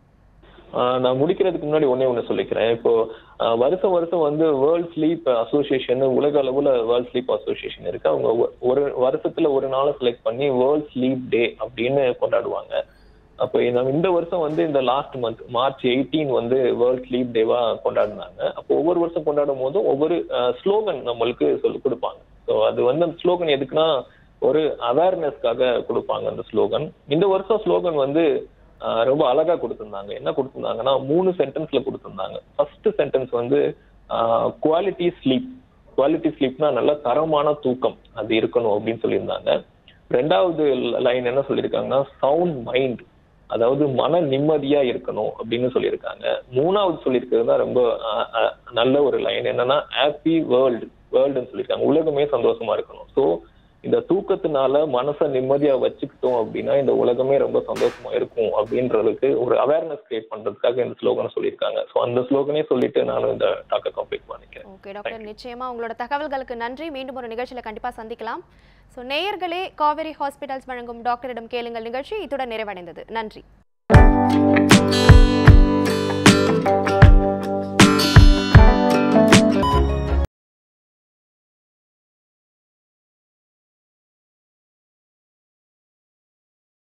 ஆஹ் நான் முடிக்கிறதுக்கு முன்னாடி ஒண்ணே ஒண்ணு சொல்லிக்கிறேன் இப்போ ஆஹ் வருஷம் வருஷம் வந்து வேர்ல்ட் ஸ்லீப் அசோசியேஷன் உலக அளவுல வேர்ல்ட் ஸ்லீப் அசோசியேஷன் இருக்கு அவங்க ஒ- ஒரு வருஷத்துல ஒரு நாளை செலக்ட் பண்ணி வேர்ல்ட் ஸ்லீப் டே அப்படின்னு கொண்டாடுவாங்க அப்போ நம்ம இந்த வருஷம் வந்து இந்த லாஸ்ட் மந்த் மார்ச் எயிட்டீன் வந்து வேர்ல்ட் ஸ்லீப் டேவா கொண்டாடினாங்க அப்போ ஒவ்வொரு வருஷம் கொண்டாடும் போதும் ஒவ்வொரு ஸ்லோகன் நம்மளுக்கு சொல்லி கொடுப்பாங்க ஸோ அது வந்து அந்த ஸ்லோகன் எதுக்குன்னா ஒரு அவேர்னஸ்க்காக கொடுப்பாங்க அந்த ஸ்லோகன் இந்த வருஷம் ஸ்லோகன் வந்து ஆஹ் ரொம்ப அழகா கொடுத்திருந்தாங்க என்ன கொடுத்திருந்தாங்கன்னா மூணு சென்டென்ஸ்ல கொடுத்திருந்தாங்க ஃபர்ஸ்ட் சென்டென்ஸ் வந்து குவாலிட்டி ஸ்லீப் குவாலிட்டி ஸ்லீப்னா நல்ல தரமான தூக்கம் அது இருக்கணும் அப்படின்னு சொல்லியிருந்தாங்க ரெண்டாவது லைன் என்ன சொல்லியிருக்காங்கன்னா சவுண்ட் மைண்ட் அதாவது மன நிம்மதியா இருக்கணும் அப்படின்னு சொல்லியிருக்காங்க மூணாவது சொல்லியிருக்கிறது தான் ரொம்ப ஆஹ், ஆஹ், நல்ல ஒரு லைன் என்னன்னா ஹாப்பி வேர்ல்டு வேர்ல்டுன்னு சொல்லியிருக்காங்க உலகமே சந்தோஷமா இருக்கணும் ஸோ இந்த தூக்கத்தினால மனசை நிம்மதியா வச்சுக்கிட்டோம் அப்படின்னா இந்த உலகமே ரொம்ப சந்தோஷமா இருக்கும் அப்படின்றதுக்கு ஒரு அவேர்னஸ் கிரியேட் பண்றதுக்காக இந்த ஸ்லோகனை சொல்லியிருக்காங்க ஸோ அந்த ஸ்லோகனே சொல்லிட்டு நானும் இந்த டாக்கை கம்ப்ளீட் பண்ணிக்கிறேன் ஓகே டாக்டர் நிச்சயமா உங்களோட தகவல்களுக்கு நன்றி மீண்டும் ஒரு நிகழ்ச்சியில் கண்டிப்பாக சந்திக்கலாம் ஸோ நேயர்களே காவேரி ஹாஸ்பிட்டல்ஸ் வழங்கும் டாக்டரிடம் கேளுங்கள் நிகழ்ச்சி இத்துடன் நிறைவடைந்தது நன்றி